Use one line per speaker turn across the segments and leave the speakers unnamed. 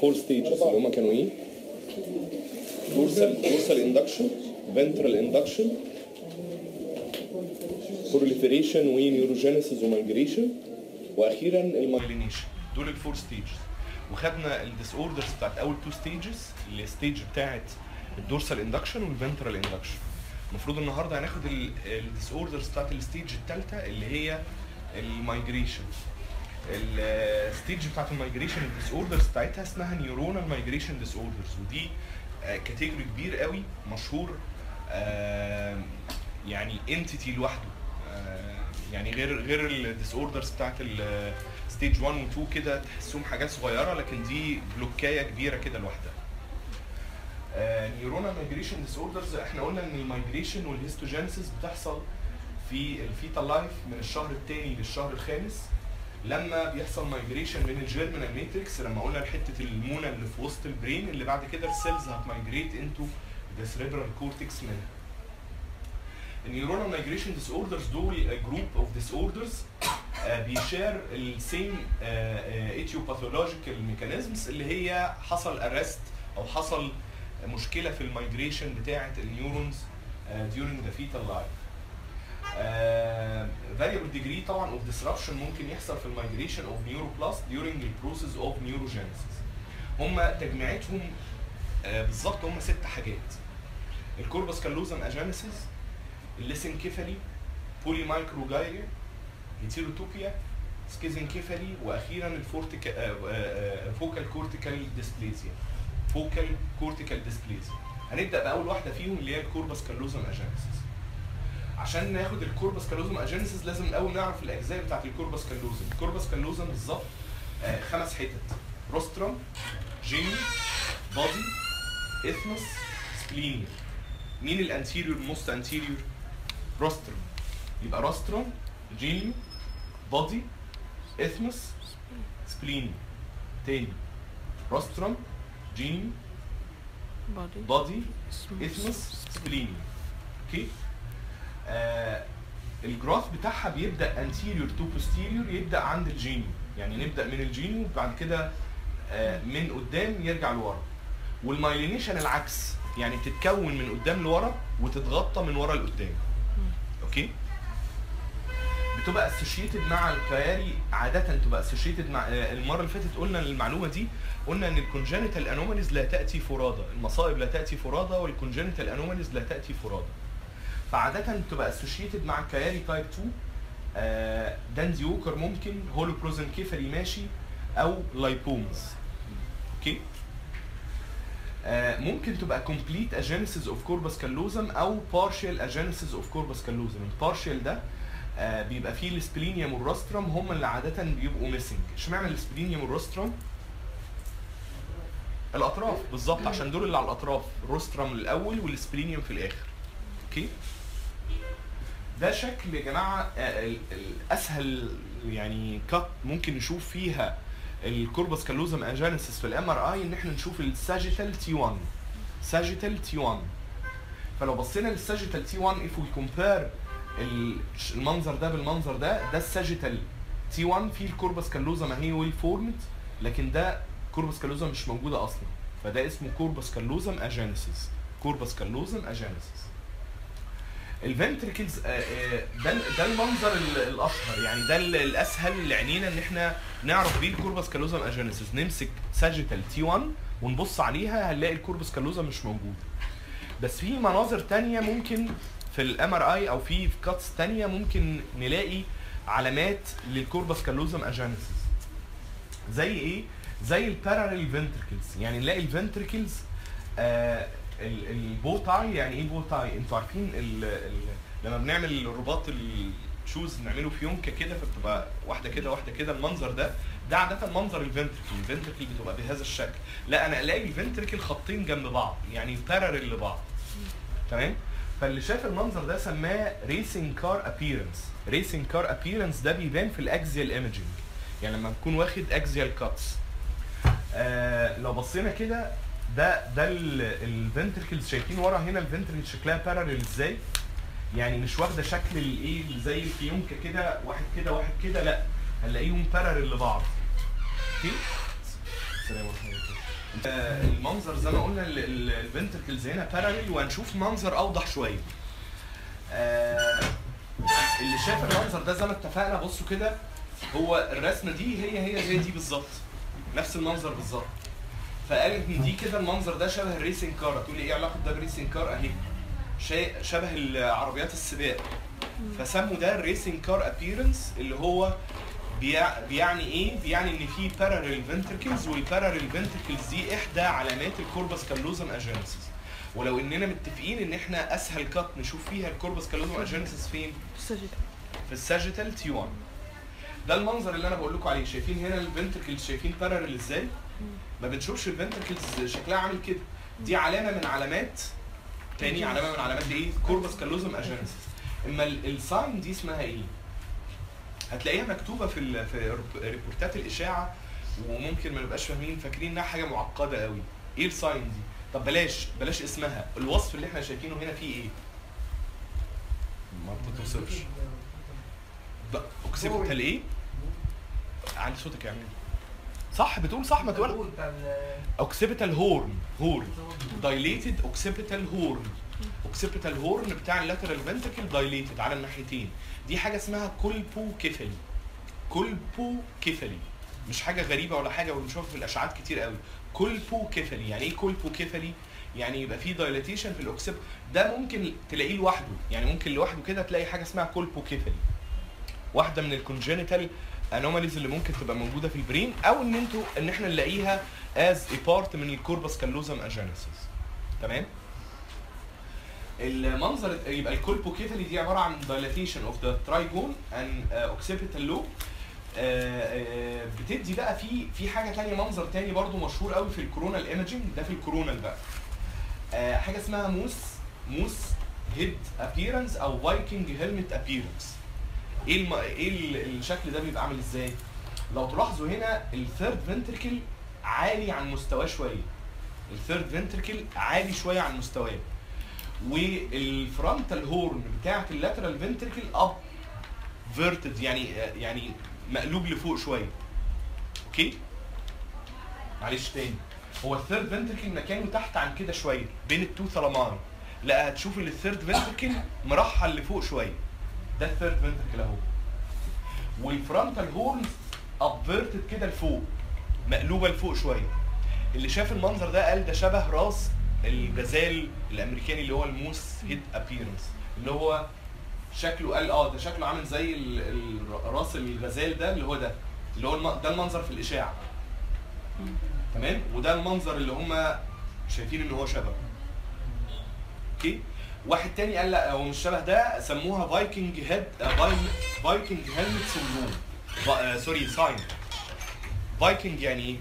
الفور ستيجز اللي هم كانوا ايه؟ دورسال دورسال اندكشن فنترال اندكشن proliferation ونيوروجينيسيس ومايجريشن واخيرا المايلينيشن دول الفور ستيجز وخدنا الديس اوردرز بتاعت اول تو ستيجز الستيج بتاعت الدورسال اندكشن والفنترال اندكشن المفروض النهارده هناخد الديس اوردرز بتاعت الستيج الثالثه اللي هي المايجريشن الستيج بتاعت المايجريشن الديس اوردرز بتاعتها اسمها نيورونال مايجريشن ديس اوردرز ودي كاتيجوري كبير قوي مشهور آه، يعني انتيتي لوحده آه، يعني غير غير الديس اوردرز بتاعت الستيج 1 و 2 كده تحسهم حاجات صغيره لكن دي بلوكايه كبيره كده لوحدها نيورونال مايجريشن ديس اوردرز احنا قلنا ان المايجريشن والهيستوجينيسيس بتحصل في الفيتال لايف من الشهر الثاني للشهر الخامس لما بيحصل مايجريشن من الجيرمينال ماتريكس لما قلنا حته المونه اللي في وسط البرين اللي بعد كده السيلز هتمايجريت انتو ذا سيريبرال كورتكس منها النيورونال مايجريشن ديس اوردرز دول جروب اوف ديس اوردرز بيشير السيم ايتيوباثولوجيكال ميكانيزمز اللي هي حصل ارست او حصل مشكله في المايجريشن بتاعه النيورونز during the fetal life variable degree طبعا of disruption ممكن يحصل في المايجريشن of neuroplast during the process of neurogenesis هم تجميعتهم آه، بالظبط هم ست حاجات الكوربس كالوزم اجانيسيس الليسنكيفالي بولي مايكروجايريا هيتيروتوبيا سكيزنكيفالي واخيرا الفورتيكا فوكال كورتيكال ديسبليزيا فوكال كورتيكال ديسبليزيا هنبدا باول واحده فيهم اللي هي الكوربس كالوزم اجانيسيس عشان ناخد الكوربس كالوزم اجينيسيس لازم الاول نعرف الاجزاء بتاعت الكوربس كالوزم الكوربس كالوزم بالظبط آه، خمس حتت روسترم جيني بادي اثمس سبلينيا مين الانتيريور موست انتيريور روسترم يبقى روسترم جيني بادي اثمس سبلينيا تاني روسترم جيني
body
بادي
smooth.
اثمس سبلينيا اوكي آه الجراف بتاعها بيبدا انتيريور تو بوستيريور يبدا عند الجينيو يعني نبدا من الجينيو وبعد كده آه من قدام يرجع لورا والمايلينيشن العكس يعني بتتكون من قدام لورا وتتغطى من ورا لقدام اوكي بتبقى اسوشيتد مع الكياري عاده تبقى اسوشيتد مع آه، المره اللي فاتت قلنا المعلومه دي قلنا ان الكونجنتال انوماليز لا تاتي فرادى المصائب لا تاتي فرادى والكونجنتال انوماليز لا تاتي فرادى فعاده بتبقى اسوشيتد مع الكياري تايب 2 آه، داندي ووكر ممكن هولوبروزن كيفري ماشي او لايبومز اوكي آه، ممكن تبقى كومبليت اجينيسيس اوف كوربس كالوزم او بارشال اجينيسيس اوف كوربس كالوزم البارشال ده آه، بيبقى فيه السبلينيوم والروسترم هم اللي عاده بيبقوا ميسنج اشمعنى السبلينيوم والروسترم الاطراف بالظبط عشان دول اللي على الاطراف الروسترم الاول والسبلينيوم في الاخر اوكي ده شكل يا جماعه آه، ال- الاسهل يعني كات ممكن نشوف فيها الكوربس كالوزم اجانيسيس في الام ار اي ان احنا نشوف الساجيتال تي 1 ساجيتال تي 1 فلو بصينا للساجيتال تي 1 if we compare ال- المنظر ده بالمنظر ده ده الساجيتال تي 1 فيه الكوربس كالوزم اهي ويل فورمد لكن ده كوربس كالوزم مش موجوده اصلا فده اسمه كوربس كالوزم اجانيسيس كوربس كالوزم اجانيسيس الفنتركلز ده ده المنظر ال- الاشهر يعني ده ال- الاسهل لعينينا ان احنا نعرف بيه الكوربس كالوزم اجينيسيس نمسك ساجيتال تي 1 ونبص عليها هنلاقي الكوربس كالوزم مش موجود بس في مناظر تانية ممكن في الام ار اي او في في كاتس تانية ممكن نلاقي علامات للكوربس كالوزم اجينيسيس زي ايه زي الباراليل فنتركلز يعني نلاقي الفنتركلز آه ال- البوتاي يعني ايه بوتاي انتوا عارفين ال ال لما بنعمل الرباط الشوز بنعمله في يونكه كده فبتبقى واحده كده واحده كده المنظر ده ده عاده منظر الفنتركل الفنتركل بتبقى بهذا الشكل لا انا الاقي الفنتركل خطين جنب بعض يعني باراليل لبعض تمام فاللي شاف المنظر ده سماه ريسنج كار ابييرنس ريسنج كار ابييرنس ده بيبان في الاكزيال ايمجنج يعني لما نكون واخد اكزيال كاتس آه لو بصينا كده ده ده الفنتركلز شايفين ورا هنا الفنتركل شكلها باراليل ازاي يعني مش واخده شكل الايه زي الفيونكه كده واحد كده واحد كده لا هنلاقيهم باراليل لبعض اوكي السلام ورحمه الله وبركاته. آه، المنظر زي ما قلنا الفنتركلز هنا باراليل وهنشوف منظر اوضح شويه آه، اللي شاف المنظر ده زي ما اتفقنا بصوا كده هو الرسمه دي هي هي زي دي بالظبط نفس المنظر بالظبط فقال ان دي كده المنظر ده شبه الريسنج كار هتقولي ايه علاقه ده بريسنج كار اهي شيء شبه العربيات السباق فسموا ده الريسنج كار ابييرنس اللي هو بيع بيعني ايه؟ بيعني ان في باراليل فنتركلز والباراليل فنتركلز دي احدى علامات الكوربس كالوزم اجينسيس ولو اننا متفقين ان احنا اسهل كات نشوف فيها الكوربس كالوزم اجينسيس فين؟
سجل
في الساجيتال تي 1 ده المنظر اللي انا بقول لكم عليه شايفين هنا الفنتركلز شايفين باراليل ازاي؟ ما بنشوفش الفنتركلز شكلها عامل كده دي علامه من علامات تاني علامه من علامات ايه؟ كوربس كالوزم اجينسيس اما ال- الساين دي اسمها ايه؟ هتلاقيها مكتوبه في ال- في ريب- ريبورتات الاشاعه وممكن ما نبقاش فاهمين فاكرين انها حاجه معقده قوي ايه الساين دي؟ طب بلاش بلاش اسمها الوصف اللي احنا شايفينه هنا فيه ايه؟ ما بتتوصفش ده اوكسيبيتال ايه؟ عندي صوتك يا عمي صح بتقول صح ما تقول اوكسيبيتال هورن هورن دايليتد اوكسيبيتال هورن اوكسيبيتال هورن بتاع اللاترال فنتركل دايليتد على الناحيتين دي حاجه اسمها كولبو كيفلي كولبو كيفلي مش حاجه غريبه ولا حاجه وبنشوفها في الاشعاعات كتير قوي كولبو كيفلي يعني ايه كولبو كيفلي يعني يبقى في دايليتيشن في الاوكسيب ده ممكن تلاقيه لوحده يعني ممكن لوحده كده تلاقي حاجه اسمها كولبو كيفلي واحده من الكونجينيتال انوماليز اللي ممكن تبقى موجوده في البرين او ان انتوا ان احنا نلاقيها از a بارت من الكوربس كالوزم اجينيسيس تمام المنظر يبقى الكولبوكيفالي دي عباره عن dilatation اوف ذا ترايجون ان اوكسيبيتال لوب بتدي بقى في في حاجه تانية منظر تاني برضو مشهور قوي في الكورونال ايمجنج ده في الكورونال بقى آه، حاجه اسمها موس موس هيد ابييرنس او فايكنج هيلمت ابييرنس ايه الم... ايه ال- الشكل ده بيبقى عامل ازاي لو تلاحظوا هنا الثيرد فنتركل عالي عن مستواه شويه الثيرد فنتركل عالي شويه عن مستواه والفرونتال هورن بتاعت اللاترال فنتركل اب فيرتد يعني يعني مقلوب لفوق شويه اوكي معلش تاني هو الثيرد فنتركل مكانه تحت عن كده شويه بين التو ثلاماي لا هتشوف ان الثيرد فنتركل مرحل لفوق شويه ده الثيرد فنتركل اهو والفرونتال هورنز ابفيرتد كده لفوق مقلوبه لفوق شويه اللي شاف المنظر ده قال ده شبه راس الغزال الامريكاني اللي هو الموس هيد ابييرنس اللي هو شكله قال اه ده شكله عامل زي ال- ال- راس الغزال ده اللي هو ده اللي هو الم- ده المنظر في الاشاعه تمام وده المنظر اللي هم شايفين ان هو شبه اوكي واحد تاني قال لا هو مش شبه ده سموها فايكنج هيد فايكنج هيلمت سندروم سوري ساين فايكنج يعني ايه؟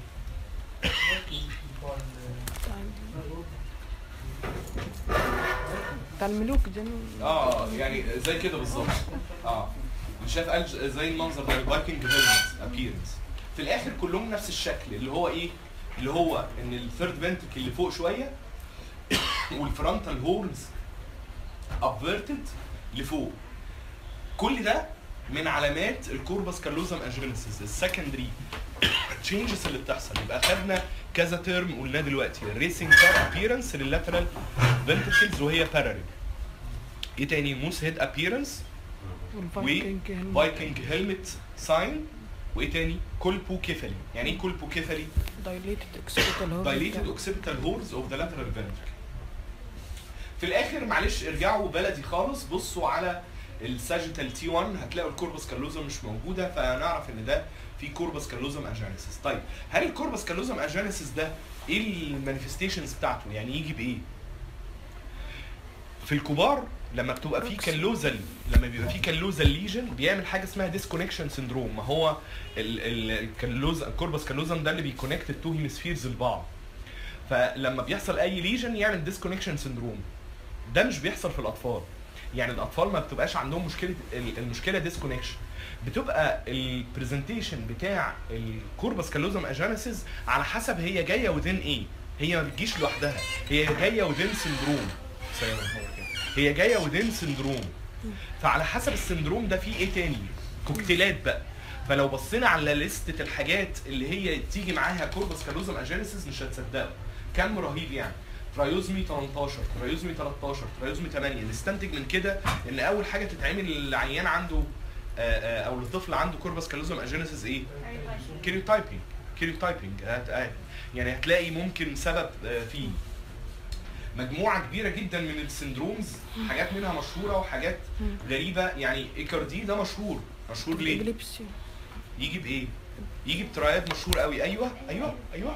بتاع الملوك ده
اه يعني زي كده بالظبط اه اللي شاف قال ج- زي المنظر ده الفايكنج هيلمت ابييرنس في الاخر كلهم نفس الشكل اللي هو ايه اللي هو ان الثيرد فنتركل اللي فوق شويه والفرونتال هورنز ابفيرتد لفوق كل ده من علامات الكوربس كالوزم اجينيسيس السكندري تشينجز اللي بتحصل يبقى خدنا كذا ترم قلناه دلوقتي الريسنج كار ابييرنس لللاترال فنتركلز وهي باراليل ايه تاني موس هيد ابييرنس
والفايكنج هيلمت.
فايكنج هيلمت ساين وايه تاني كولبو كيفالي يعني ايه كولبو كيفالي
dilated occipital horn
dilated occipital hores of the lateral ventricle في الاخر معلش ارجعوا بلدي خالص بصوا على الساجيتال تي 1 هتلاقوا الكوربس كالوزم مش موجوده فنعرف ان ده في كوربس كالوزم اجانيسيس طيب هل الكوربس كالوزم اجانيسيس ده ايه المانيفستيشنز بتاعته يعني يجي بايه في الكبار لما بتبقى في
Brooks.
كالوزال لما بيبقى في كالوزال ليجن بيعمل حاجه اسمها ديسكونكشن سندروم ما هو ال- ال- الكالوز الكوربس كالوزم ده اللي بيكونكت التو هيمسفيرز لبعض فلما بيحصل اي ليجن يعمل ديسكونكشن سندروم ده مش بيحصل في الاطفال يعني الاطفال ما بتبقاش عندهم مشكله ال- المشكله ديسكونكشن بتبقى البرزنتيشن بتاع الكوربس كالوزم اجانيسيس على حسب هي جايه ودين ايه هي ما بتجيش لوحدها هي جايه ودين سندروم سلام عليكم. هي جايه ودين سندروم فعلى حسب السندروم ده فيه ايه تاني كوكتيلات بقى فلو بصينا على لستة الحاجات اللي هي تيجي معاها كوربس كالوزم اجينيسيس مش هتصدقوا كم رهيب يعني ترايوزمي 18 ترايوزمي 13 ترايوزمي 8 نستنتج من كده ان اول حاجه تتعمل للعيان عنده آه، آه، او للطفل عنده كوربس كالوزم اجينيسيس ايه؟ كيريوتايبنج كيريوتايبنج هت- آه، يعني هتلاقي ممكن سبب آه، فيه مجموعه كبيره جدا من السندرومز حاجات منها مشهوره وحاجات
مم.
غريبه يعني ايكاردي ده مشهور مشهور ليه؟
ابليبسي
يجي بايه؟ يجي بترايات مشهور قوي ايوه ايوه ايوه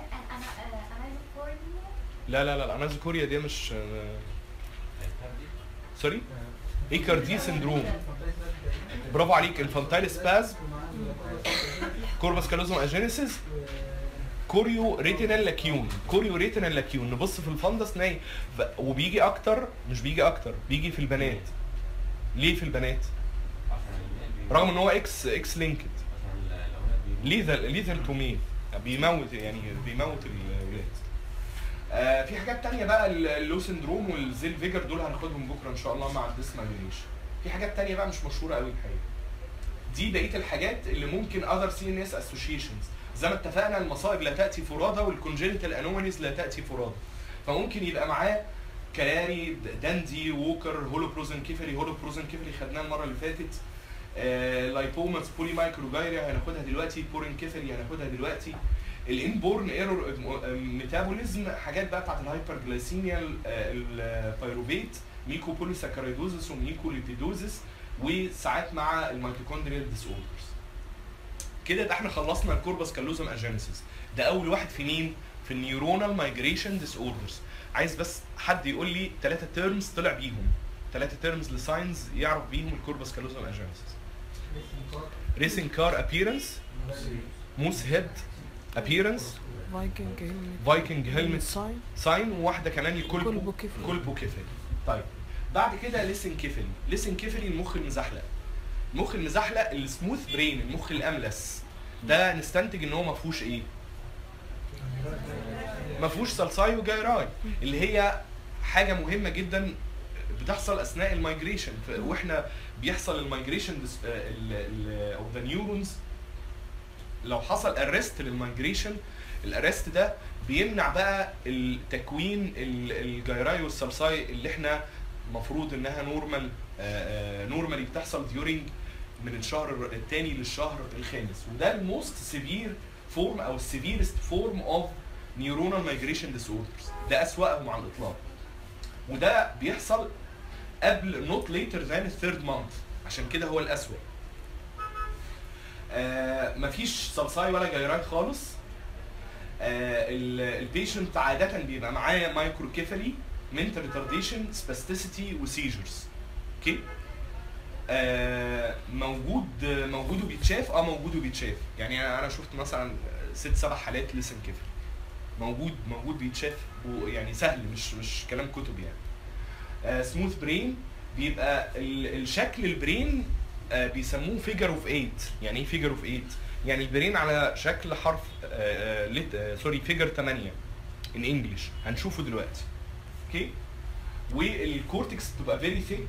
لا لا لا الانازوكوريا دي مش آه، سوري ايكاردي سندروم برافو عليك انفانتايل سباز كوربس كالوزم اجينيسيس كوريو ريتينال لاكيون كوريو ريتينال لاكيون نبص في الفندس نلاقي ف- وبيجي اكتر مش بيجي اكتر بيجي في البنات ليه في البنات رغم ان هو اكس اكس لينكد ليثال ليثال تو ميل بيموت يعني بيموت الولاد آه في حاجات تانية بقى ال- اللو سندروم والزيل فيجر دول هناخدهم بكره ان شاء الله مع الديسمايلينيشن في حاجات تانية بقى مش مشهوره قوي الحقيقه دي بقيه الحاجات اللي ممكن اذر سي ان اس اسوشيشنز زي ما اتفقنا المصائب لا تاتي فرادى والكونجنتال انوماليز لا تاتي فرادى فممكن يبقى معاه كلاري د- داندي ووكر هولوبروزن كيفلي هولوبروزن كيفلي خدناه المره اللي فاتت آه لايبوماس بولي مايكروجايريا هناخدها دلوقتي بورين كيفلي هناخدها دلوقتي الانبورن ايرور ميتابوليزم حاجات بقى بتاعت الهايبرجلايسيميا البيروفيت ميكو بوليساكرايدوزس وميكو ليبيدوزس وساعات مع الميتوكوندريال ديس اوردرز كده يبقى احنا خلصنا الكوربس كالوزم اجينيسيس ده اول واحد في مين في النيورونال مايجريشن ديس اوردرز عايز بس حد يقول لي ثلاثه تيرمز طلع بيهم ثلاثه تيرمز لساينز يعرف بيهم الكوربس كالوزم اجينيسيس ريسنج كار ابييرنس موس هيد ابييرنس
فايكنج هيلمت
فايكنج هيلمت
ساين
ساين وواحده كمان الكولبو
كولبو كيفلي.
كولبو كيفلي طيب بعد كده ليسن كيفلي ليسن كيفلي المخ المزحلق المخ المزحلق السموث برين المخ الاملس ده نستنتج ان هو ما فيهوش ايه ما فيهوش صلصاي وجايراي اللي هي حاجه مهمه جدا بتحصل اثناء المايجريشن ف- واحنا بيحصل المايجريشن اوف ذا نيورونز لو حصل ارست للمايجريشن الارست ده بيمنع بقى التكوين ال- الجيراي والسلساي اللي احنا المفروض انها نورمال نورمالي بتحصل ديورنج من الشهر الثاني للشهر الخامس وده الموست سيفير فورم او السيفيرست فورم اوف نيورونال مايجريشن ديس اوردرز ده اسوأهم على الاطلاق وده بيحصل قبل نوت ليتر ذان الثيرد مانث عشان كده هو الاسوأ آه مفيش سلساي ولا جيراي خالص آه البيشنت عاده بيبقى معاه مايكروكيفالي منتال ريتارديشن سباستيسيتي وسيجرز اوكي آه موجود موجود وبيتشاف اه موجود وبيتشاف يعني انا شفت مثلا ست سبع حالات لسن كيفالي موجود موجود بيتشاف ويعني سهل مش مش كلام كتب يعني سموث برين بيبقى ال- الشكل البرين آه، بيسموه فيجر اوف 8 يعني ايه فيجر اوف 8 يعني البرين على شكل حرف سوري فيجر 8 ان انجلش هنشوفه دلوقتي اوكي والكورتكس بتبقى فيري ثيك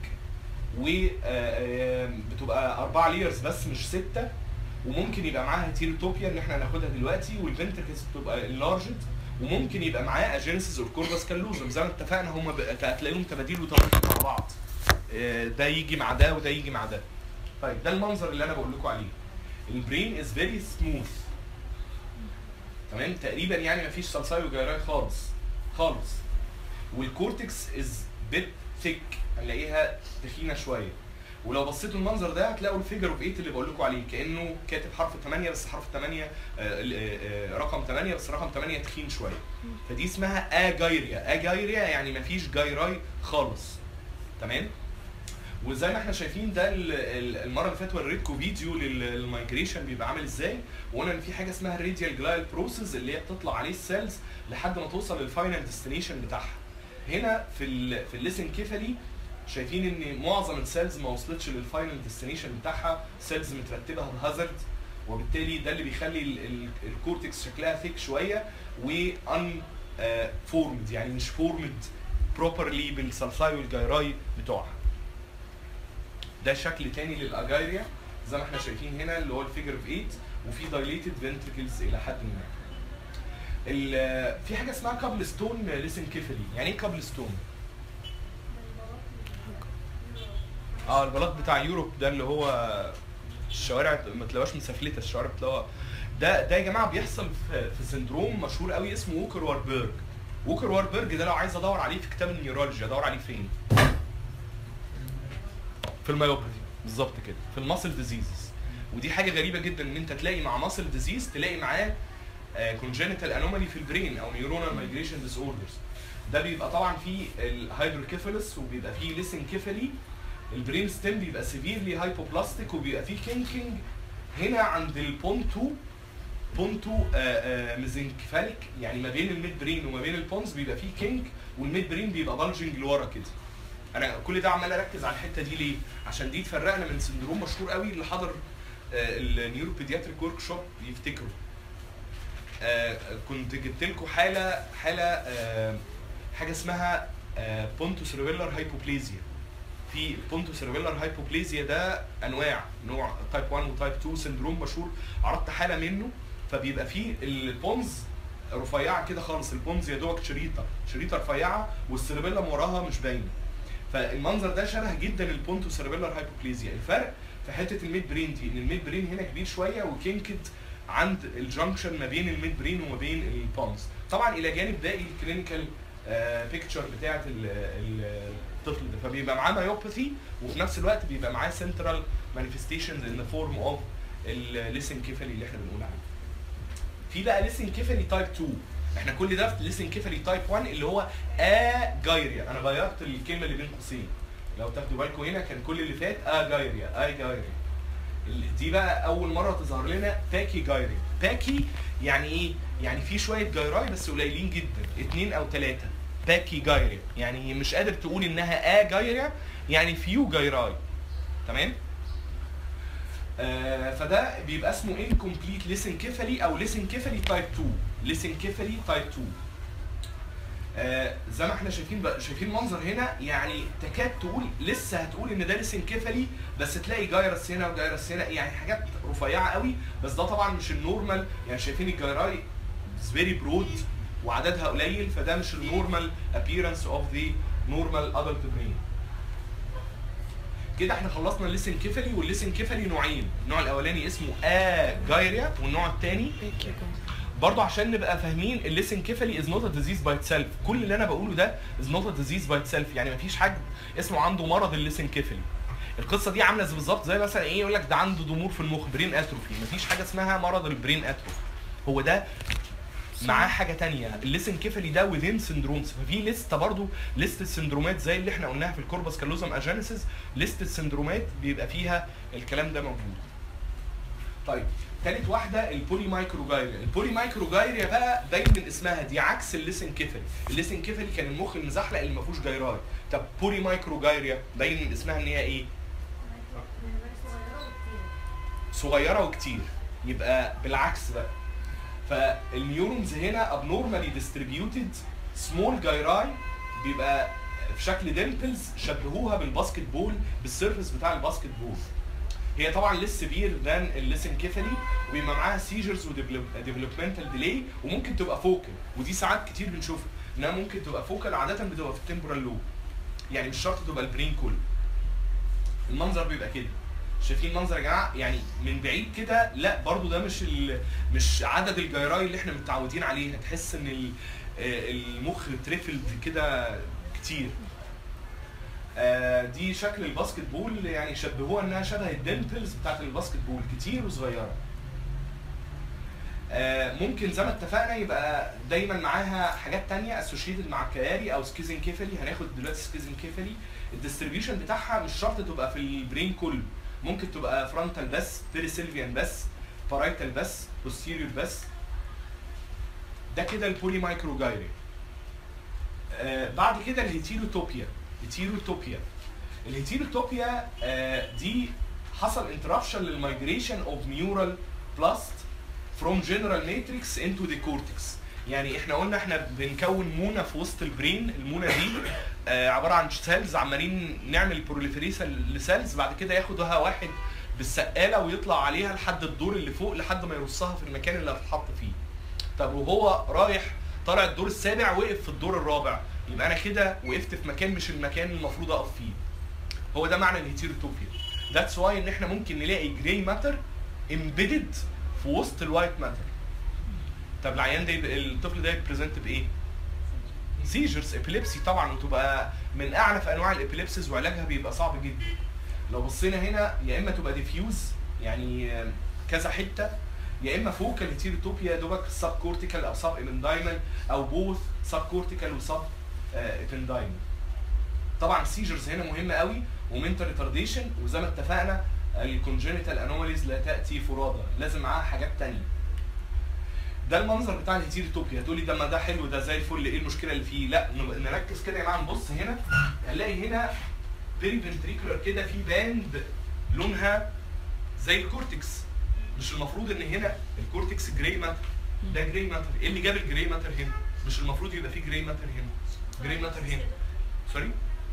وبتبقى اربعه ليرز بس مش سته وممكن يبقى معاها تيروتوبيا اللي احنا هناخدها دلوقتي والفنتركس بتبقى انلارجد وممكن يبقى معاه اجينيسيس اوف كوربس كالوزم زي ما اتفقنا هم هتلاقيهم تباديل وتوافق مع بعض آه، ده يجي مع ده وده يجي مع ده طيب ده المنظر اللي انا بقول لكم عليه البرين از فيري سموث تمام تقريبا يعني مفيش صلصاي وجيراي خالص خالص والكورتكس از بيت ثيك هنلاقيها تخينه شويه ولو بصيتوا المنظر ده هتلاقوا الفيجر اوف 8 اللي بقول لكم عليه كانه كاتب حرف 8 بس حرف 8 آه، آه، آه، رقم 8 بس رقم 8 تخين شويه فدي اسمها اجايريا اجايريا يعني مفيش جايراي خالص تمام وزي ما احنا شايفين ده ال- ال- المره اللي فاتت وريتكم فيديو لل- للمايجريشن بيبقى عامل ازاي وقلنا ان في حاجه اسمها الراديال جلايل بروسيس اللي هي بتطلع عليه السيلز لحد ما توصل للفاينل ديستنيشن بتاعها هنا في ال في الليسن كيفالي شايفين ان معظم السيلز ما وصلتش للفاينل ديستنيشن بتاعها سيلز مترتبه بهازارد وبالتالي ده اللي بيخلي ال- ال- الكورتكس شكلها ثيك شويه وان فورمد يعني مش فورمد بروبرلي بالسلساي والجيراي بتوعها ده شكل تاني للاجايريا زي ما احنا شايفين هنا اللي هو الفيجر اوف 8 وفي دايليتد فنتركلز الى حد ما ال- في حاجه اسمها كابل ستون ليسن كيفلي يعني ايه كابل ستون اه البلاط بتاع يوروب ده اللي هو الشوارع ما تلاقوهاش مسفلته الشوارع بتلاقوها ده ده يا جماعه بيحصل في, في سندروم مشهور قوي اسمه ووكر واربرج ووكر واربرج ده لو عايز ادور عليه في كتاب النيورولوجي ادور عليه فين في الميوباثي بالظبط كده في الماسل ديزيزز ودي حاجه غريبه جدا ان انت تلاقي مع ماسل ديزيز تلاقي معاه كونجنتال انومالي في البرين او نيورونال مايجريشن ديس اوردرز ده بيبقى طبعا فيه الهايدروكيفالس وبيبقى فيه ليسن كيفالي البرين ستيم بيبقى سيفيرلي هايبوبلاستيك وبيبقى فيه كينكينج هنا عند البونتو بونتو ميزنكفاليك يعني ما بين الميد برين وما بين البونز بيبقى فيه كينك والميد برين بيبقى بالجنج لورا كده انا كل ده عمال اركز على الحته دي ليه عشان دي تفرقنا من سندروم مشهور قوي اللي حضر النيورو بيدياتريك ورك شوب يفتكروا آه، كنت جبت لكم حاله حاله آه، حاجه اسمها بونتو سيرفيلر هايبوبليزيا في البونتو سيرفيلر هايبوبليزيا ده انواع نوع تايب 1 وتايب 2 سندروم مشهور عرضت حاله منه فبيبقى فيه البونز رفيعه كده خالص البونز يا دوبك شريطه شريطه رفيعه والسيربيلم وراها مش باينه فالمنظر ده شبه جدا البونتو سيربيلر هايبوبليزيا الفرق في حته الميد برين دي ان الميد برين هنا كبير شويه وكينكد عند الجنكشن ما بين الميد برين وما بين البونز طبعا الى جانب باقي الكلينيكال بيكتشر بتاعه ال- ال- الطفل ده فبيبقى معاه مايوباثي وفي نفس الوقت بيبقى معاه سنترال مانيفستيشنز ان ذا فورم اوف الليسن كيفالي اللي احنا بنقول عليه في بقى ليسن كيفالي تايب 2 احنا كل ده في ليسن كيفالي تايب 1 اللي هو اجايريا انا غيرت الكلمه اللي بين قوسين لو تاخدوا بالكم هنا كان كل اللي فات اجايريا اجايريا ال- دي بقى اول مره تظهر لنا باكي جايريا باكي يعني ايه يعني في شويه جايراي بس قليلين جدا اتنين او ثلاثه باكي جايريا يعني مش قادر تقول انها ا جايريا يعني فيو جايراي تمام آه فده بيبقى اسمه incomplete listen كيفالي او listen كيفالي تايب 2 listen كيفالي تايب 2 آه زي ما احنا شايفين بقى شايفين المنظر هنا يعني تكاد تقول لسه هتقول ان ده لسن كيفالي بس تلاقي جايرس هنا وجايرس هنا يعني حاجات رفيعه قوي بس ده طبعا مش النورمال يعني شايفين الجايراي فيري برود وعددها قليل فده مش النورمال appearance of the normal adult brain كده احنا خلصنا الليسن كيفالي والليسن كيفالي نوعين النوع الاولاني اسمه اجايريا والنوع الثاني
هيك يا جماعة.
برضه عشان نبقى فاهمين الليسن كيفالي از نوت ا ديزيز باي اتسيلف كل اللي انا بقوله ده از نوت ا ديزيز باي اتسيلف يعني مفيش حد اسمه عنده مرض الليسن كيفالي القصه دي عامله زي بالظبط زي مثلا ايه يقول لك ده عنده ضمور في المخ برين اتروفي مفيش حاجه اسمها مرض البرين اتروفي هو ده معاه حاجه تانية الليسن كيفالي ده within سندرومز ففي لسته برضو لسته سندرومات زي اللي احنا قلناها في الكوربس كالوزم اجينيسيس لسته سندرومات بيبقى فيها الكلام ده موجود طيب تالت واحده البولي مايكروجايريا البولي مايكروجايريا بقى باين من اسمها دي عكس الليسن كيفالي الليسن كيفالي كان المخ المزحلق اللي ما فيهوش جيراي طب بولي مايكروجايريا باين من اسمها ان هي ايه صغيره وكتير يبقى بالعكس بقى فالنيورونز هنا abnormally distributed small gyri بيبقى في شكل ديمبلز شبهوها بالباسكت بول بالسيرفس بتاع الباسكت بول هي طبعا لسه سيفير ذان الليسن كيفالي وبيبقى معاها سيجرز وديفلوبمنتال ديلي وممكن تبقى فوكل ودي ساعات كتير بنشوفها انها ممكن تبقى فوكل عاده بتبقى في التمبرال لوب يعني مش شرط تبقى البرين كله المنظر بيبقى كده شايفين المنظر يا جماعه يعني من بعيد كده لا برضو ده مش ال... مش عدد الجيراي اللي احنا متعودين عليه هتحس ان ال... آه، المخ تريفلد كده كتير آه، دي شكل الباسكت بول يعني شبهوها انها شبه الدنتلز بتاعت الباسكت بول كتير وصغيره آه، ممكن زي ما اتفقنا يبقى دايما معاها حاجات تانية اسوشيتد مع الكياري او سكيزن كيفالي هناخد دلوقتي سكيزن كيفالي الديستريبيوشن بتاعها مش شرط تبقى في البرين كله ممكن تبقى فرونتال بس بيريسيلفيان بس بارايتال بس بوستيريور بس ده كده البولي مايكروجايري آه بعد كده الهيتيروتوبيا هيتيروتوبيا الهيتيروتوبيا آه دي حصل انتربشن للمايجريشن اوف نيورال بلاست فروم جنرال ماتريكس انتو ذا كورتكس يعني احنا قلنا احنا بنكون مونه في وسط البرين المونه دي آه عباره عن سيلز عمالين نعمل بروليفريشن لسيلز بعد كده ياخدها واحد بالسقاله ويطلع عليها لحد الدور اللي فوق لحد ما يرصها في المكان اللي هتتحط فيه طب وهو رايح طالع الدور السابع وقف في الدور الرابع يبقى انا كده وقفت في مكان مش المكان اللي المفروض اقف فيه هو ده معنى الهيتيروتوبيا ذاتس واي ان احنا ممكن نلاقي جراي ماتر امبيدد في وسط الوايت ماتر طب العيان ده يبقى الطفل ده يبريزنت بايه؟ سيجرز ابيليبسي طبعا وتبقى من اعنف انواع الابيليبسيز وعلاجها بيبقى صعب جدا لو بصينا هنا يا اما تبقى ديفيوز يعني كذا حته يا اما فوكال هيتيروتوبيا يا دوبك سب كورتيكال او سب ايمندايمال او بوث سب كورتيكال وسب ايبندايمال طبعا السيجرز هنا مهمه قوي ومنتال ريتارديشن وزي ما اتفقنا الكونجنتال انوماليز لا تاتي فرادى لازم معاها حاجات تانية ده المنظر بتاع الهيتيروتوبيا هتقولي ده ما ده حلو ده زي الفل ايه المشكله اللي فيه لا ن- نركز كده يا جماعه نبص هنا هنلاقي هنا بيري فنتريكولار كده في باند لونها زي الكورتكس مش المفروض ان هنا الكورتكس جراي ماتر ده جراي ماتر ايه اللي جاب الجراي ماتر هنا مش المفروض يبقى في جراي ماتر هنا جراي ماتر هنا سوري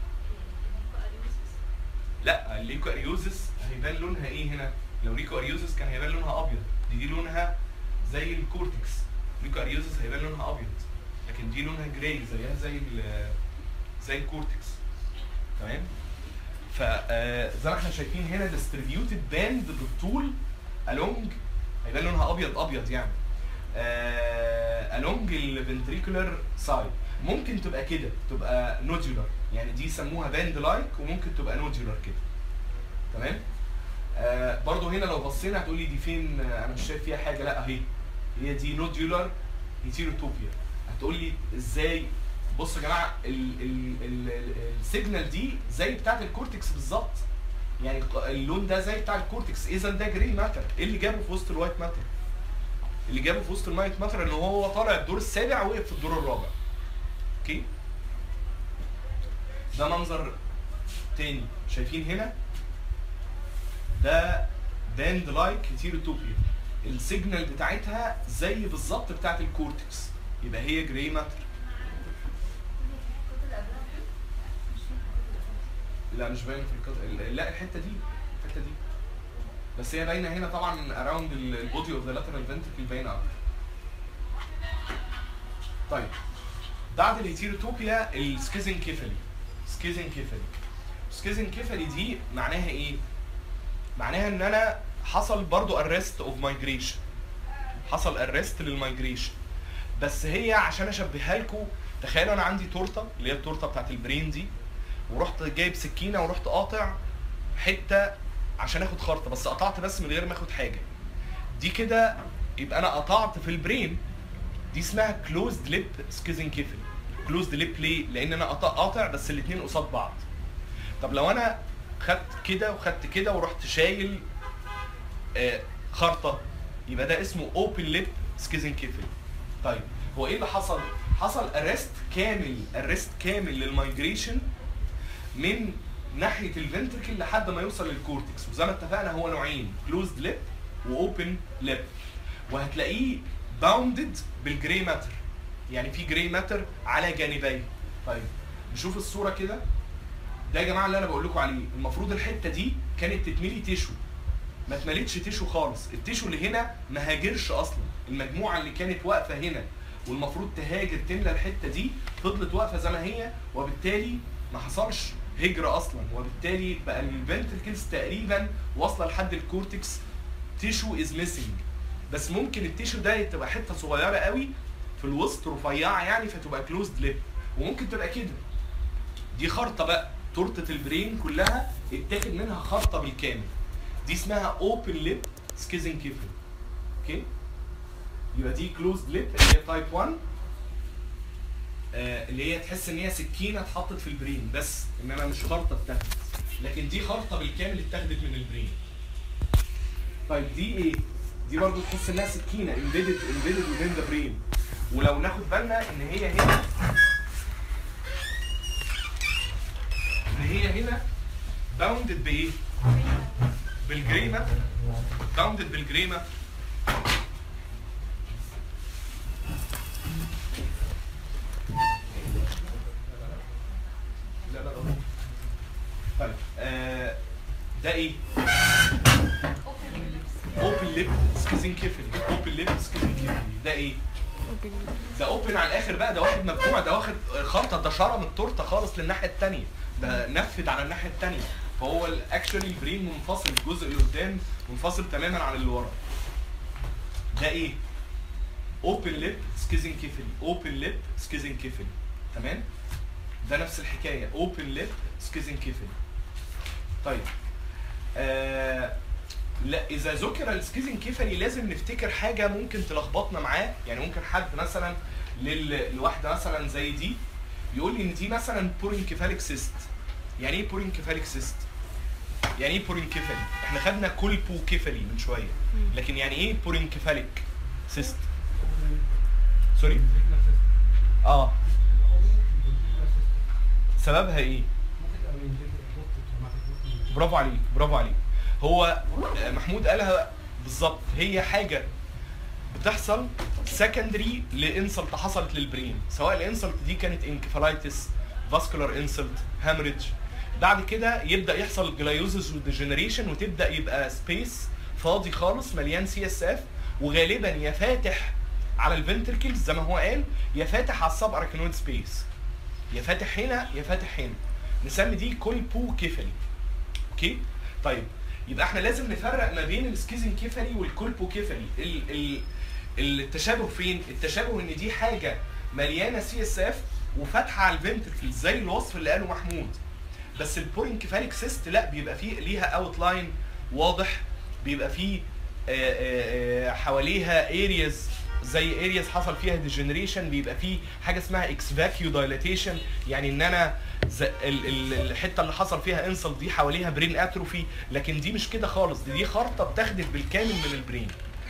لا الليكو اريوزس هيبان لونها ايه هنا لو ليكو اريوزس كان هيبان لونها ابيض دي دي لونها زي الكورتكس ليكو اريوزس هيبان لونها ابيض لكن دي لونها جراي زيها زي ال- زي الكورتكس تمام ف آه، زي ما احنا شايفين هنا ديستريبيوتد باند بالطول along هيبان لونها ابيض ابيض يعني آه along الفنتريكولار سايد ممكن تبقى كده تبقى نودولار يعني دي يسموها باند لايك وممكن تبقى نودولار كده تمام آه برضو هنا لو بصينا هتقولي دي فين آه، انا مش شايف فيها حاجه لا اهي هي دي نودولار هيتيروتوبيا هتقولي ازاي بصوا يا جماعه ال- ال- ال- ال- السيجنال دي زي بتاعه الكورتكس بالظبط يعني ق- اللون ده زي بتاع الكورتكس اذا ده جري ماتر ايه اللي جابه في وسط الوايت ماتر اللي جابه في وسط الوايت ماتر ان هو طالع الدور السابع وقف في الدور الرابع اوكي ده منظر تاني شايفين هنا ده باند لايك هيتيروتوبيا السيجنال بتاعتها زي بالظبط بتاعت الكورتكس يبقى هي جراي ماتر لا مش باينه في القط... ال- لا الحته دي الحته دي بس هي باينه هنا طبعا اراوند البودي اوف ذا لاترال فنتركل باينه اكتر طيب بعد الهيتيروتوبيا السكيزن كيفالي سكيزن كيفالي سكيزن كيفالي دي معناها ايه معناها ان انا حصل برضو ارست اوف مايجريشن حصل ارست للمايجريشن بس هي عشان اشبهها لكم تخيلوا انا عندي تورته اللي هي التورته بتاعت البرين دي ورحت جايب سكينه ورحت قاطع حته عشان اخد خرطه بس قطعت بس من غير ما اخد حاجه دي كده يبقى انا قطعت في البرين دي اسمها كلوزد ليب سكيزن كيفل كلوزد ليب ليه لان انا قطع قاطع بس الاثنين قصاد بعض طب لو انا خدت كده وخدت كده ورحت شايل آه خرطه يبقى ده اسمه اوبن ليب سكيزن كيفل طيب هو ايه اللي حصل حصل ارست كامل ارست كامل للمايجريشن من ناحيه الفنتركل لحد ما يوصل للكورتكس وزي ما اتفقنا هو نوعين كلوزد ليب واوبن ليب وهتلاقيه باوندد بالجراي ماتر يعني في جراي ماتر على جانبيه طيب نشوف الصوره كده ده يا جماعه اللي انا بقول لكم عليه المفروض الحته دي كانت تتملي تيشو ما اتملتش تيشو خالص التيشو اللي هنا ما هاجرش اصلا المجموعه اللي كانت واقفه هنا والمفروض تهاجر تملى الحته دي فضلت واقفه زي ما هي وبالتالي ما حصلش هجرة اصلا وبالتالي بقى الفنتركلز تقريبا واصله لحد الكورتكس تيشو از ميسنج بس ممكن التيشو ده تبقى حته صغيره قوي في الوسط رفيعه يعني فتبقى كلوزد ليب وممكن تبقى كده دي خرطه بقى تورته البرين كلها اتاخد منها خرطه بالكامل دي اسمها اوبن ليب سكيزن كيفل اوكي يبقى دي كلوزد ليب اللي هي تايب 1 آه اللي هي تحس ان هي سكينه اتحطت في البرين بس انما مش خرطه اتاخدت لكن دي خرطه بالكامل اتاخدت من البرين طيب دي ايه دي برضو تحس انها سكينه امبيدد امبيدد within ذا برين ولو ناخد بالنا ان هي هنا ان هي هنا باوندد بايه بالجريمه باوندد بالجريمه لا لا لا طيب آه ده ايه ليب سكيزنكيفالي اوبن ليب سكيزنكيفالي ده ايه؟
اوبن
ده اوبن على الاخر بقى ده واخد مجموع ده واخد خلطه ده شرم التورته خالص للناحيه الثانيه ده نفذ على الناحيه الثانيه فهو الاكشولي البرين منفصل الجزء اللي قدام منفصل تماما عن اللي ورا ده ايه؟ اوبن ليب سكيزنكيفالي اوبن ليب سكيزنكيفالي تمام؟ ده نفس الحكايه اوبن ليب سكيزنكيفالي طيب آه لا اذا ذكر السكيزنكيفالي لازم نفتكر حاجه ممكن تلخبطنا معاه يعني ممكن حد مثلا لل... لواحده مثلا زي دي يقول لي ان دي مثلا بورينكيفاليك سيست يعني ايه بورينكيفاليك سيست يعني ايه بورينكيفالي احنا خدنا كولبوكيفالي من شويه لكن يعني ايه بورينكيفاليك سيست سوري اه سببها ايه برافو عليك برافو عليك هو محمود قالها بالظبط هي حاجه بتحصل سكندري لانسلت حصلت للبرين سواء الانسلت دي كانت انكفالايتس فاسكولار انسلت هامريدج بعد كده يبدا يحصل جلايوزز وديجنريشن وتبدا يبقى سبيس فاضي خالص مليان سي اس اف وغالبا يا فاتح على الفنتركلز زي ما هو قال يا فاتح على السب اركنويد سبيس يا فاتح هنا يا فاتح هنا نسمي دي كولبوكيفالي اوكي طيب يبقى احنا لازم نفرق ما بين السكيزنكيفالي والكولبوكيفالي ال ال التشابه فين التشابه ان دي حاجه مليانه سي اس اف وفاتحه على الفنتركل زي الوصف اللي قاله محمود بس البورينكيفاليك سيست لا بيبقى فيه ليها اوت لاين واضح بيبقى فيه آه، آه، آه، حواليها ارياز زي ارياز حصل فيها ديجنريشن بيبقى فيه حاجه اسمها اكس فاكيو دايلاتيشن يعني ان انا ز- ال- ال- الحته اللي حصل فيها انسل دي حواليها برين اتروفي لكن دي مش كده خالص دي, دي خرطه بتخدم بالكامل من البرين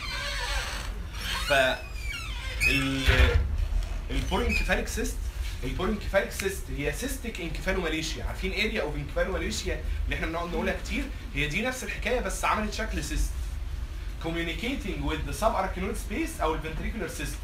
ف ال البورينكيفاليك سيست البورينكيفاليك سيست هي سيستيك انكفالوماليشيا عارفين اريا اوف انكفالوماليشيا اللي احنا بنقعد نقولها كتير هي دي نفس الحكايه بس عملت شكل سيست communicating with the subarachnoid space او الفنتريكولار سيستم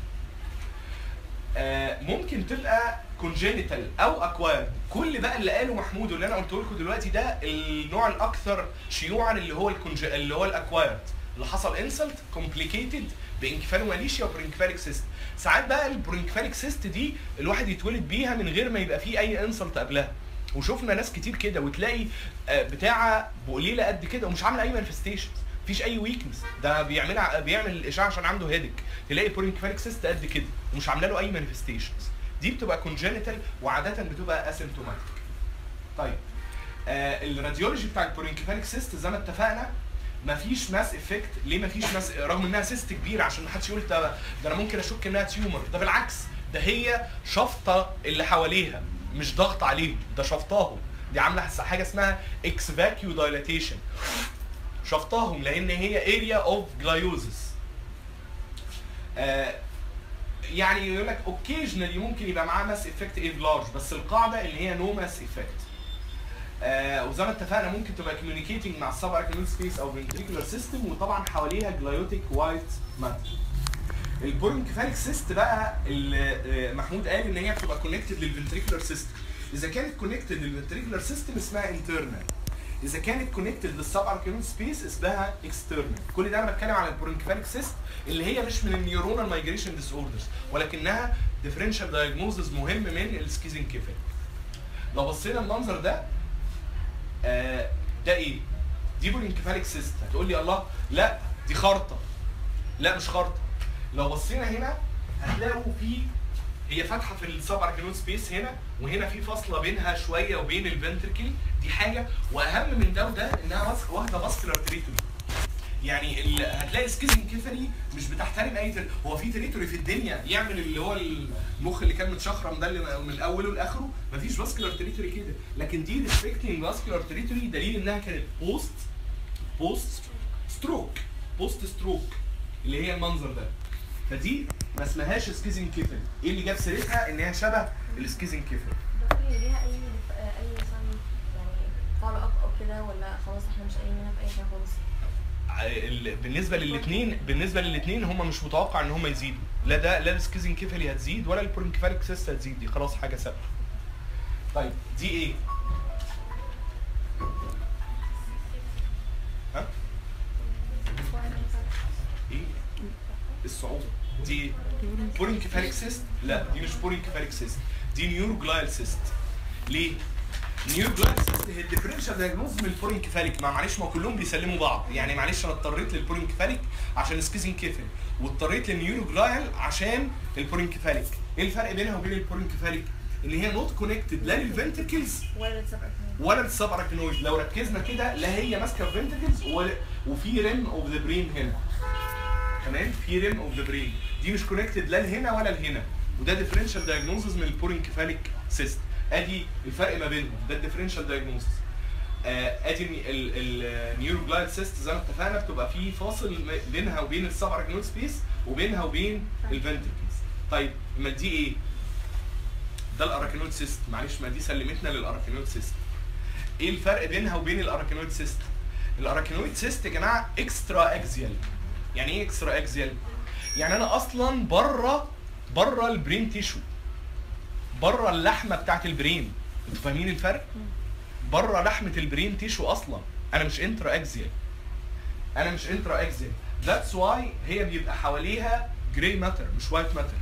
آه ممكن تبقى congenital او acquired كل بقى اللي قاله محمود واللي انا قلته لكم دلوقتي ده النوع الاكثر شيوعا اللي هو الكونج... اللي هو الاكوايرد اللي حصل انسلت كومبليكيتد بانكفالوماليشيا وبرينكفاليك سيست ساعات بقى البرينكفاليك سيست دي الواحد يتولد بيها من غير ما يبقى فيه اي انسلت قبلها وشفنا ناس كتير كده وتلاقي آه، بتاعه بقليله قد كده ومش عامله اي مانيفستيشنز مفيش اي ويكنس ده بيعملها بيعمل الاشعه عشان عنده هيدك تلاقي بورينكفاليك سيست قد كده ومش عامله له اي مانيفستيشنز دي بتبقى كونجنتال وعاده بتبقى اسيمتوماتيك طيب آه الراديولوجي بتاع البورينكفاليك سيست زي ما اتفقنا مفيش ماس افكت ليه مفيش ماس رغم انها سيست كبيره عشان ما حدش يقول ده ده انا ممكن اشك انها تيومر ده بالعكس ده هي شفطه اللي حواليها مش ضغط عليهم ده شفطاهم دي عامله حاجه اسمها اكس فاكيو دايلاتيشن شفطاهم لان هي اريا اوف جلايوزس يعني يقول لك اوكيجنالي ممكن يبقى معاه ماس افكت ايف لارج بس القاعده اللي هي نو ماس افكت آه وزي ما اتفقنا ممكن تبقى كوميونيكيتنج مع السب اركنويد سبيس او فنتريكولار سيستم وطبعا حواليها جلايوتيك وايت ماتر البورنكفاليك سيست بقى اللي آه، محمود قال ان هي بتبقى كونكتد للفنتريكولار سيستم اذا كانت كونكتد للفنتريكولار سيستم اسمها انترنال اذا كانت كونكتد للسب اركنويد سبيس اسمها اكسترنال كل ده انا بتكلم على البورنكفاليك سيست اللي هي مش من النيورونال مايجريشن ديس اوردرز ولكنها ديفرنشال دايجنوزز مهم من السكيزنكيفالي لو بصينا المنظر ده آه ده ايه؟ دي بولينكفاليك سيست هتقول لي الله لا دي خرطه لا مش خرطه لو بصينا هنا هتلاقوا في هي فاتحه في السب اركنويد سبيس هنا وهنا في فاصله بينها شويه وبين الفنتركل دي حاجه واهم من ده وده انها واس- واخده فاسكولار تريتوري يعني ال- هتلاقي سكيزن كيفالي مش بتحترم اي تر... هو في تريتوري في الدنيا يعمل اللي هو المخ اللي كان متشخرم ده اللي من اوله لاخره مفيش فاسكولار تريتوري كده لكن دي ريستريكتنج فاسكولار تريتوري دليل انها كانت بوست بوست ستروك بوست ستروك اللي هي المنظر ده فدي ما اسمهاش سكيزن كيفالي ايه اللي جاب سيرتها ان هي شبه السكيزن كيفالي
دكتور هي ليها اي اي مثلا يعني فولو اب او كده ولا خلاص احنا مش قايلين منها في اي حاجه خالص
ال- بالنسبه للاثنين بالنسبه للاثنين هم مش متوقع ان هم يزيدوا لا ده لا السكيزن كيفالي هتزيد ولا البورنكفاليك سيست هتزيد دي خلاص حاجه ثابته طيب دي ايه ها الصعوبه دي بورينكيفاليك سيست لا دي مش بورينكيفاليك سيست دي نيوروجلايل سيست ليه نيوروجلايل سيست هي الديفرنشال دايجنوز من البورينكيفاليك ما معلش ما كلهم بيسلموا بعض يعني معلش انا اضطريت للبورينكيفاليك عشان السكيزنكيفاليك واضطريت للنيوروجلايل عشان البورينكيفاليك ايه الفرق بينها وبين البورينكيفاليك ان هي نوت كونكتد لا للفنتركلز
ولا للسبع
ولا السب اراكنويد لو ركزنا كده لا هي ماسكه فينتكلز ولا وفي ريم اوف ذا برين هنا تمام في ريم اوف ذا برين دي مش كونكتد لا لهنا ولا لهنا وده ديفرنشال دايجنوزز من البورينكيفاليك سيست ادي الفرق ما بينهم ده الديفرنشال دايجنوزز ادي النيوروجلايد سيست زي ما اتفقنا بتبقى في فاصل م- بينها وبين السب اراكنويد سبيس وبينها وبين الفنتكلز طيب ما دي ايه؟ ده الاراكنويد سيست معلش ما دي سلمتنا للاراكنويد سيست ايه الفرق بينها وبين الاراكنويد سيست الاراكنويد سيست يا جماعه اكسترا اكزيال يعني ايه اكسترا اكزيال يعني انا اصلا بره بره البرين تيشو بره اللحمه بتاعت البرين انتوا فاهمين الفرق بره لحمه البرين تيشو اصلا انا مش انترا اكزيال انا مش انترا اكزيال ذاتس واي هي بيبقى حواليها جراي ماتر مش وايت ماتر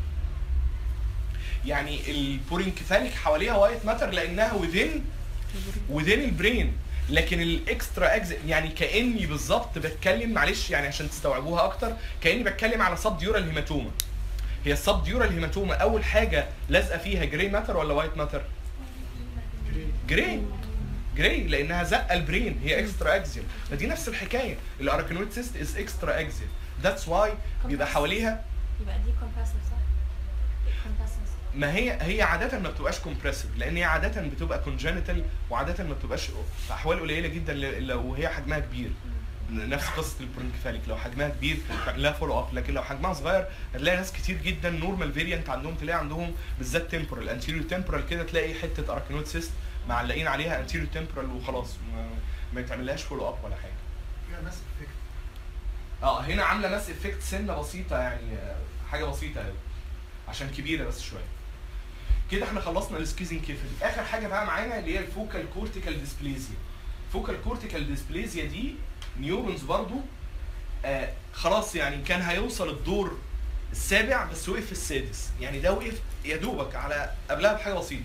يعني البورينكيفاليك حواليها وايت ماتر لانها within within البرين لكن الاكسترا اكز يعني كاني بالظبط بتكلم معلش يعني عشان تستوعبوها اكتر كاني بتكلم على سب ديورال هيماتوما هي السب ديورال هيماتوما اول حاجه لازقه فيها جراي ماتر ولا وايت ماتر جراي جراي لانها زقه البرين هي اكسترا اكزيال فدي نفس الحكايه الاراكنويد سيست از اكسترا اكزيال ذاتس واي بيبقى حواليها
يبقى دي كومبرسيف صح؟ كومبرسيف
ما هي هي عاده ما بتبقاش كومبريسيف لان هي عاده بتبقى كونجنتال وعاده ما بتبقاش في احوال قليله جدا ل- لو هي حجمها كبير نفس قصه البرونكفاليك لو حجمها كبير لا فولو اب لكن لو حجمها صغير هتلاقي ناس كتير جدا نورمال فيريانت عندهم تلاقي عندهم بالذات تمبورال انتيريور تمبورال كده تلاقي حته اراكنويد سيست معلقين عليها انتيريور تمبورال وخلاص ما, ما يتعملهاش فولو اب ولا حاجه
فيها بس افكت
اه هنا عامله ماس افكت سنه بسيطه يعني آه، حاجه بسيطه قوي عشان كبيره بس شويه كده احنا خلصنا السكيزنج كيفلي اخر حاجه بقى معانا اللي هي الفوكال كورتيكال ديسبليزيا فوكال كورتيكال ديسبليزيا دي نيورونز برضو آه خلاص يعني كان هيوصل الدور السابع بس وقف في السادس يعني ده وقف يا دوبك على قبلها بحاجه بسيطه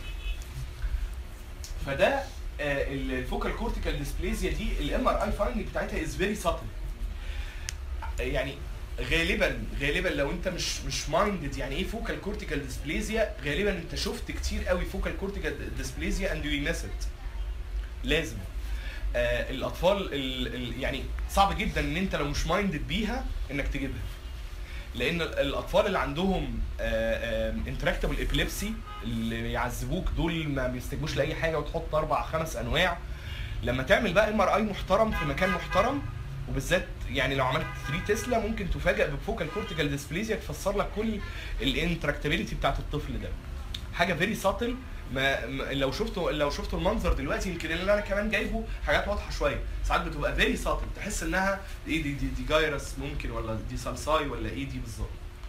فده آه الفوكال كورتيكال ديسبليزيا دي الام ار اي فايندنج بتاعتها از فيري ساتل يعني غالبا غالبا لو انت مش مش مايندد يعني ايه فوكال كورتيكال ديسبليزيا غالبا انت شفت كتير قوي فوكال كورتيكال ديسبليزيا اند يو ميس ات لازم آه الاطفال ال ال يعني صعب جدا ان انت لو مش مايندد بيها انك تجيبها لان ال- الاطفال اللي عندهم انتراكتبل ابيليبسي اللي يعذبوك دول ما بيستجيبوش لاي حاجه وتحط اربع خمس انواع لما تعمل بقى ام ار اي محترم في مكان محترم وبالذات يعني لو عملت 3 تسلا ممكن تفاجئ بفوكال كورتيكال ديسبليزيا تفسر لك كل الانتراكتابيلتي بتاعت الطفل ده حاجه فيري ساتل ما ما- لو شفتوا لو شفتوا المنظر دلوقتي يمكن اللي انا كمان جايبه حاجات واضحه شويه ساعات بتبقى فيري ساتل تحس انها ايه دي دي, دي جايرس ممكن ولا دي سالساي ولا ايه دي بالظبط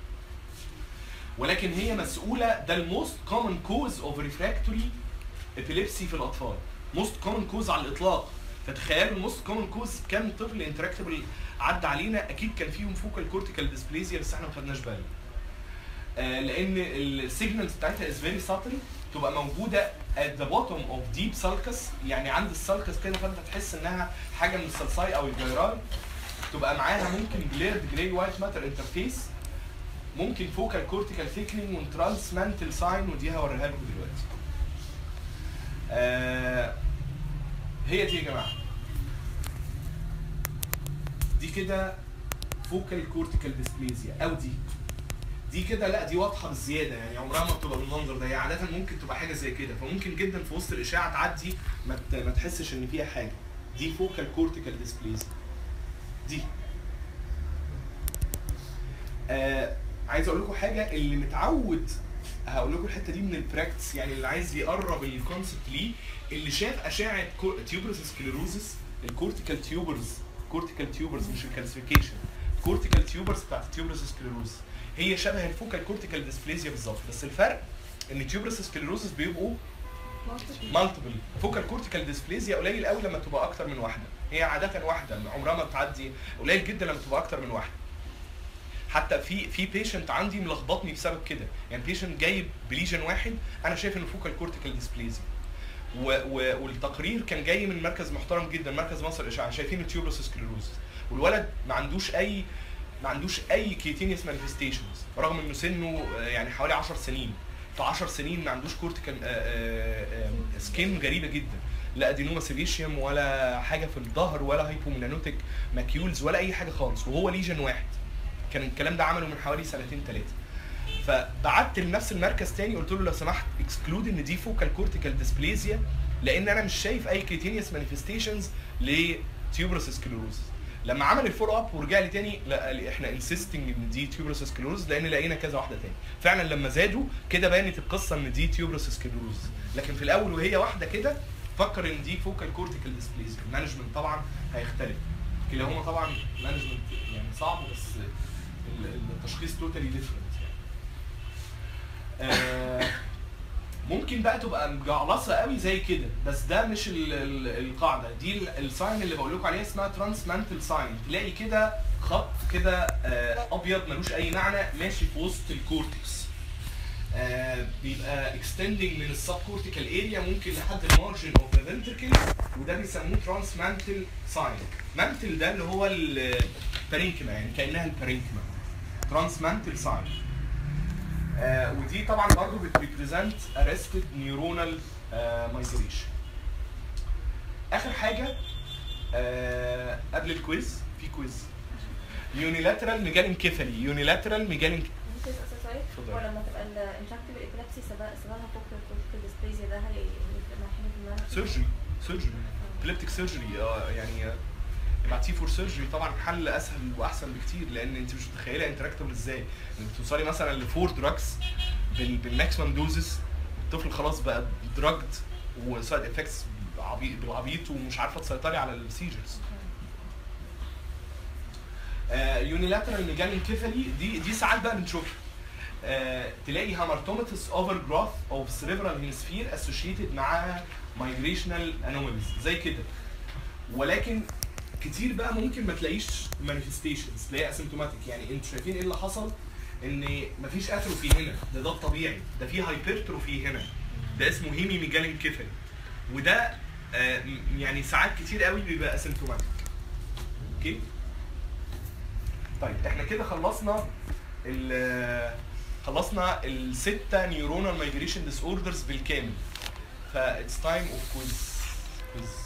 ولكن هي مسؤوله ده الموست كومن كوز اوف ريفراكتوري ابيليبسي في الاطفال موست كومن كوز على الاطلاق فتخيلوا الموست كومن كوز كام طفل انتراكتبل عدى علينا اكيد كان فيهم فوكال كورتيكال ديسبليزيا بس احنا ما خدناش بالنا آه، لان السيجنالز بتاعتها از فيري ساتل تبقى موجوده at the bottom of deep sulcus يعني عند السلكس كده فانت تحس انها حاجه من السلساي او الجيران تبقى معاها ممكن جليرد جراي وايت ماتر انترفيس ممكن فوكال كورتيكال ثيكنينج وترانسمانتل ساين ودي هوريها لكم دلوقتي. آه هي دي يا جماعه. دي كده فوكال كورتيكال ديسبليزيا او دي دي كده لا دي واضحه بالزياده يعني عمرها ما بتبقى بالمنظر ده هي عاده ممكن تبقى حاجه زي كده فممكن جدا في وسط الاشعه تعدي ما ت- ما تحسش ان فيها حاجه دي فوكال كورتيكال ديسبليزيا دي آه عايز اقول لكم حاجه اللي متعود هقول لكم الحته دي من البراكتس يعني اللي عايز يقرب الكونسبت ليه اللي شاف اشعه تيوبرس سكليروزس الكورتيكال تيوبرز كورتيكال تيوبرز مش الكالسيفيكيشن كورتيكال تيوبرز بتاعت التيوبرس سكليروزس هي شبه الفوكال كورتيكال ديسبليزيا بالظبط بس الفرق ان تيوبرس سكليروزس بيبقوا مالتيبل فوكال كورتيكال ديسبليزيا قليل قوي لما تبقى اكتر من واحده هي عاده واحده عمرها ما بتعدي قليل جدا لما تبقى اكتر من واحده حتى في في بيشنت عندي ملخبطني بسبب كده يعني بيشنت جايب بليجن واحد انا شايف انه فوكال كورتيكال ديسبليزيا و و والتقرير كان جاي من مركز محترم جدا مركز مصر الاشعاع شايفين تيوبروس سكليروز والولد ما عندوش اي ما عندوش اي كيتينيوس مانيفستيشنز رغم انه سنه آه، يعني حوالي 10 سنين في 10 سنين ما عندوش كورتيكال سكين غريبه جدا لا ادينوما سيليشيوم ولا حاجه في الظهر ولا هايبوميلانوتيك ماكيولز ولا اي حاجه خالص وهو ليجن واحد كان الكلام ده عمله من حوالي سنتين ثلاثه فبعت لنفس المركز تاني قلت له لو سمحت اكسكلود ان دي فوكال كورتيكال ديسبليزيا لان انا مش شايف اي كريتينيوس مانيفستيشنز لتيوبروس سكليروز لما عمل الفولو اب ورجع لي تاني لا قال لي احنا انسيستنج ان دي تيوبروس سكليروز لان لقينا كذا واحده تاني فعلا لما زادوا كده بانت القصه ان دي تيوبروس سكليروز لكن في الاول وهي واحده كده فكر ان دي فوكال كورتيكال ديسبليزيا المانجمنت طبعا هيختلف كلاهما طبعا مانجمنت يعني صعب بس ال- التشخيص توتالي ديفرنت يعني آه، ممكن بقى تبقى مجعلصه قوي زي كده بس ده مش ال ال القاعده دي ال- الساين اللي بقول لكم عليها اسمها ترانس مانتل ساين تلاقي كده خط كده آه، ابيض ملوش اي معنى ماشي في وسط الكورتكس آه، بيبقى اكستندنج من السب كورتيكال اريا ممكن لحد المارجن اوف ذا فنتركل وده بيسموه ترانس مانتل ساين مانتل ده اللي هو البارينكما يعني كانها البارينكما ترانس مانتل ساين آه ودي طبعا برضه بتريبريزنت ارستد نيورونال مايجريشن اخر حاجه آه قبل الكويز في كويز يونيلاترال ميجال انكفالي يونيلاترال ميجال
ممكن اسال سؤال
اتفضل.
هو لما تبقى الانتراكتيف ابيلابسي سببها فوكال كورتيكال ديسبليزيا ده هي هيفرق مع حاجه في المنهج
سيرجري سيرجري ابليبتيك سيرجري اه يعني آه، ابعتيه فور سيرجري طبعا حل اسهل واحسن بكتير لان انت مش متخيله انتراكتبل ازاي انك توصلي مثلا لفور دراجز بالماكسيمم دوزز الطفل خلاص بقى دراجد وسايد افكتس بالعبيط ومش عارفه تسيطري على السيجرز يونيلاترال ميجال انكفالي دي دي ساعات بقى بنشوفها آه، تلاقي هامرتوماتس اوفر جروث اوف سيريبرال هيمسفير اسوشيتد مع مايجريشنال انوماليز زي كده ولكن كتير بقى ممكن ما تلاقيش مانيفستيشنز تلاقي اسيمتوماتيك يعني انتوا شايفين ايه اللي حصل ان مفيش اتروفي هنا ده ده الطبيعي ده في هايبرتروفي هنا ده اسمه هيمي ميجال انكفالي وده آه، م- يعني ساعات كتير قوي بيبقى اسيمتوماتيك اوكي طيب احنا كده خلصنا ال خلصنا الستة نيورونال مايجريشن ديس اوردرز بالكامل فا اتس تايم اوف كويز كويز